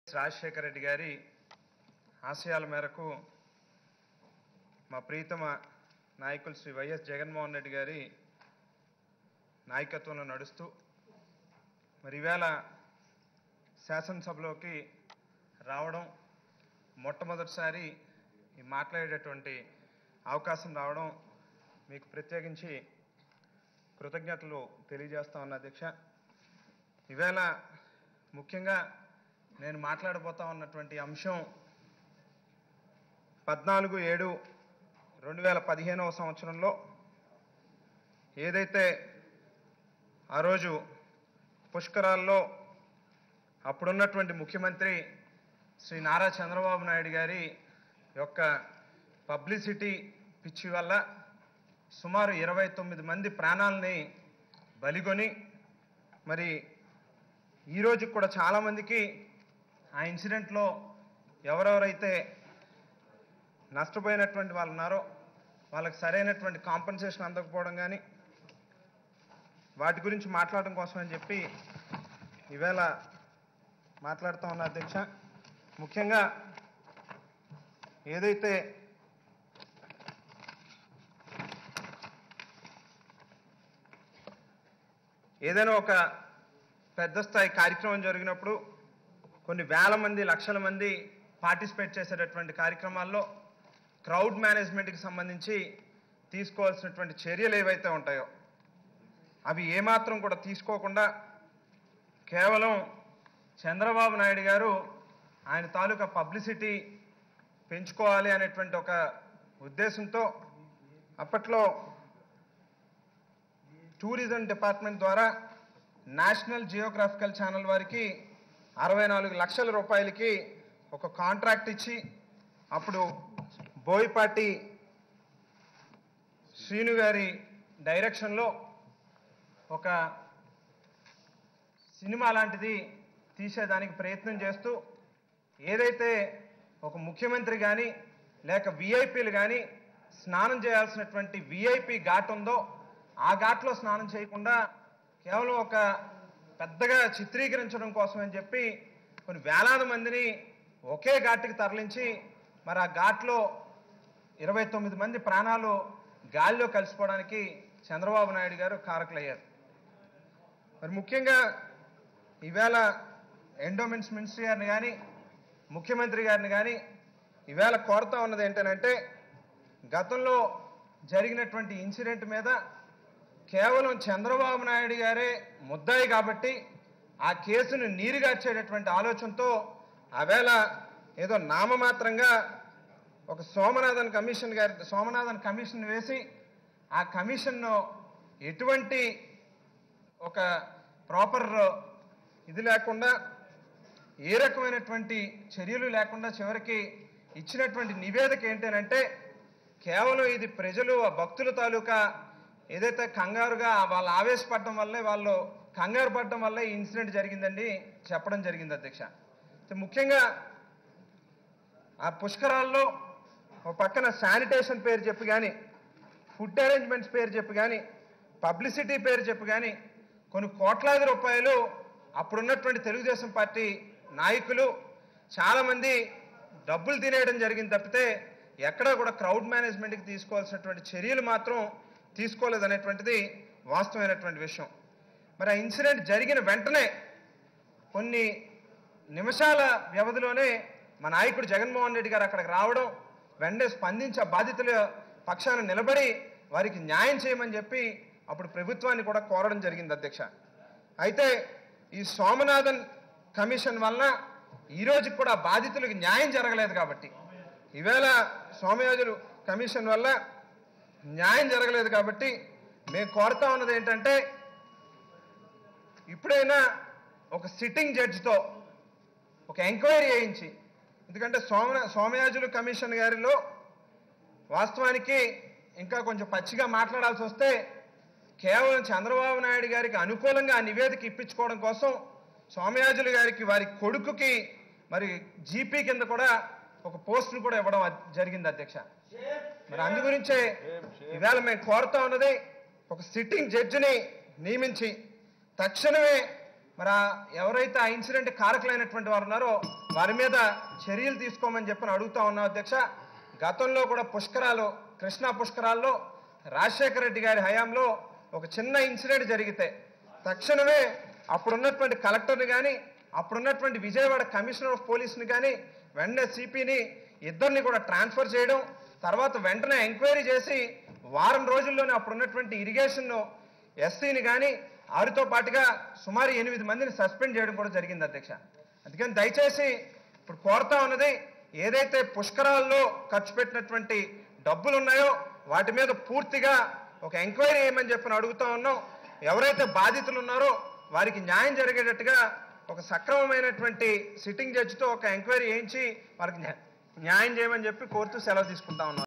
రాజశేఖర రెడ్డి గారి ఆశయాల మేరకు మా ప్రీతమ నాయకులు శ్రీ వైఎస్ జగన్మోహన్ రెడ్డి గారి నాయకత్వంలో నడుస్తూ మరి ఈవేళ శాసనసభలోకి రావడం మొట్టమొదటిసారి ఈ మాట్లాడేటటువంటి అవకాశం రావడం మీకు ప్రత్యేకించి కృతజ్ఞతలు తెలియజేస్తా ఉన్నా అధ్యక్ష ఈవేళ ముఖ్యంగా నేను మాట్లాడబోతా ఉన్నటువంటి అంశం పద్నాలుగు ఏడు రెండు వేల పదిహేనవ సంవత్సరంలో ఏదైతే ఆ రోజు పుష్కరాల్లో అప్పుడున్నటువంటి ముఖ్యమంత్రి శ్రీ నారా చంద్రబాబు నాయుడు గారి యొక్క పబ్లిసిటీ పిచ్చి వల్ల సుమారు ఇరవై తొమ్మిది మంది ప్రాణాలని బలిగొని మరి ఈరోజు కూడా చాలామందికి ఆ ఇన్సిడెంట్లో ఎవరెవరైతే నష్టపోయినటువంటి వాళ్ళు ఉన్నారో వాళ్ళకి సరైనటువంటి కాంపన్సేషన్ అందకపోవడం కానీ వాటి గురించి మాట్లాడడం కోసం అని చెప్పి ఈవేళ మాట్లాడుతూ ఉన్నా అధ్యక్ష ముఖ్యంగా ఏదైతే ఏదైనా ఒక పెద్ద స్థాయి కార్యక్రమం జరిగినప్పుడు కొన్ని వేల మంది లక్షల మంది పార్టిసిపేట్ చేసేటటువంటి కార్యక్రమాల్లో క్రౌడ్ మేనేజ్మెంట్కి సంబంధించి తీసుకోవాల్సినటువంటి చర్యలు ఏవైతే ఉంటాయో అవి ఏమాత్రం కూడా తీసుకోకుండా కేవలం చంద్రబాబు నాయుడు గారు ఆయన తాలూకా పబ్లిసిటీ పెంచుకోవాలి అనేటువంటి ఒక ఉద్దేశంతో అప్పట్లో టూరిజం డిపార్ట్మెంట్ ద్వారా నేషనల్ జియోగ్రాఫికల్ ఛానల్ వారికి అరవై నాలుగు లక్షల రూపాయలకి ఒక కాంట్రాక్ట్ ఇచ్చి అప్పుడు బోయపాటి శ్రీను గారి డైరెక్షన్లో ఒక సినిమా లాంటిది తీసేదానికి ప్రయత్నం చేస్తూ ఏదైతే ఒక ముఖ్యమంత్రి కానీ లేక విఐపీలు కానీ స్నానం చేయాల్సినటువంటి విఐపి ఘాట్ ఉందో ఆ ఘాట్లో స్నానం చేయకుండా కేవలం ఒక పెద్దగా చిత్రీకరించడం కోసం అని చెప్పి కొన్ని వేలాది మందిని ఒకే ఘాట్కి తరలించి మరి ఆ ఘాట్లో ఇరవై తొమ్మిది మంది ప్రాణాలు గాలిలో కలిసిపోవడానికి చంద్రబాబు నాయుడు గారు కారకులయ్యారు మరి ముఖ్యంగా ఈవేళ ఎండోమెంట్స్ మినిస్ట్రీ గారిని కానీ ముఖ్యమంత్రి గారిని కానీ ఈవేళ కోరుతా ఉన్నది ఏంటంటే గతంలో జరిగినటువంటి ఇన్సిడెంట్ మీద కేవలం చంద్రబాబు నాయుడు గారే ముద్దాయి కాబట్టి ఆ కేసును నీరుగార్చేటటువంటి ఆలోచనతో ఆవేళ ఏదో నామమాత్రంగా ఒక సోమనాథన్ కమిషన్ గారి సోమనాథన్ కమిషన్ వేసి ఆ కమిషన్ను ఎటువంటి ఒక ప్రాపర్ ఇది లేకుండా ఏ రకమైనటువంటి చర్యలు లేకుండా చివరికి ఇచ్చినటువంటి నివేదిక ఏంటంటే కేవలం ఇది ప్రజలు ఆ భక్తుల తాలూకా ఏదైతే కంగారుగా వాళ్ళు ఆవేశపడడం వల్లే వాళ్ళు కంగారు పడడం వల్లే ఈ ఇన్సిడెంట్ జరిగిందండి చెప్పడం జరిగింది అధ్యక్ష అయితే ముఖ్యంగా ఆ పుష్కరాల్లో ఒక పక్కన శానిటేషన్ పేరు చెప్పి కానీ ఫుడ్ అరేంజ్మెంట్స్ పేరు చెప్పి కానీ పబ్లిసిటీ పేరు చెప్పి కానీ కొన్ని కోట్లాది రూపాయలు అప్పుడున్నటువంటి తెలుగుదేశం పార్టీ నాయకులు చాలామంది డబ్బులు తినేయడం జరిగింది తప్పితే ఎక్కడా కూడా క్రౌడ్ మేనేజ్మెంట్కి తీసుకోవాల్సినటువంటి చర్యలు మాత్రం తీసుకోలేదనేటువంటిది వాస్తవమైనటువంటి విషయం మరి ఆ ఇన్సిడెంట్ జరిగిన వెంటనే కొన్ని నిమిషాల వ్యవధిలోనే మా నాయకుడు జగన్మోహన్ రెడ్డి గారు అక్కడికి రావడం వెంటనే స్పందించి ఆ బాధితుల పక్షాన నిలబడి వారికి న్యాయం చేయమని చెప్పి అప్పుడు ప్రభుత్వాన్ని కూడా కోరడం జరిగింది అధ్యక్ష అయితే ఈ సోమనాథన్ కమిషన్ వలన ఈ రోజుకి కూడా బాధితులకు న్యాయం జరగలేదు కాబట్టి ఈవేళ సోమయాజులు కమిషన్ వల్ల న్యాయం జరగలేదు కాబట్టి మేము కోరుతా ఉన్నది ఏంటంటే ఇప్పుడైనా ఒక సిట్టింగ్ జడ్జితో ఒక ఎంక్వైరీ చేయించి ఎందుకంటే సోమ సోమయాజులు కమిషన్ గారిలో వాస్తవానికి ఇంకా కొంచెం పచ్చిగా మాట్లాడాల్సి వస్తే కేవలం చంద్రబాబు నాయుడు గారికి అనుకూలంగా ఆ నివేదిక ఇప్పించుకోవడం కోసం సోమయాజులు గారికి వారి కొడుకుకి మరి జీపీ కింద కూడా ఒక పోస్టును కూడా ఇవ్వడం అద్- జరిగింది అధ్యక్ష మరి అందు గురించే ఈవేళ మేము కోరుతా ఉన్నది ఒక సిట్టింగ్ జడ్జిని నియమించి తక్షణమే మరి ఆ ఎవరైతే ఆ ఇన్సిడెంట్ కారకులైనటువంటి వారు ఉన్నారో వారి మీద చర్యలు తీసుకోమని చెప్పని అడుగుతా ఉన్నాం అధ్యక్ష గతంలో కూడా పుష్కరాలు కృష్ణా పుష్కరాల్లో రాజశేఖర రెడ్డి గారి హయాంలో ఒక చిన్న ఇన్సిడెంట్ జరిగితే తక్షణమే అప్పుడున్నటువంటి కలెక్టర్ని కానీ అప్పుడున్నటువంటి విజయవాడ కమిషనర్ ఆఫ్ పోలీస్ని కానీ వెంటనే సిపిని ఇద్దరిని కూడా ట్రాన్స్ఫర్ చేయడం తర్వాత వెంటనే ఎంక్వైరీ చేసి వారం రోజుల్లోనే అప్పుడున్నటువంటి ఇరిగేషన్ ఎస్సీని కానీ వారితో పాటుగా సుమారు ఎనిమిది మందిని సస్పెండ్ చేయడం కూడా జరిగింది అధ్యక్ష అందుకని దయచేసి ఇప్పుడు కోరుతా ఉన్నది ఏదైతే పుష్కరాల్లో ఖర్చు పెట్టినటువంటి డబ్బులు ఉన్నాయో వాటి మీద పూర్తిగా ఒక ఎంక్వైరీ చేయమని చెప్పి అడుగుతా ఉన్నాం ఎవరైతే బాధితులు ఉన్నారో వారికి న్యాయం జరిగేటట్టుగా ఒక సక్రమమైనటువంటి సిట్టింగ్ జడ్జితో ఒక ఎంక్వైరీ చేయించి వారికి న్యా- న్యాయం చేయమని చెప్పి కోరుతూ సెలవు తీసుకుంటా ఉన్నాం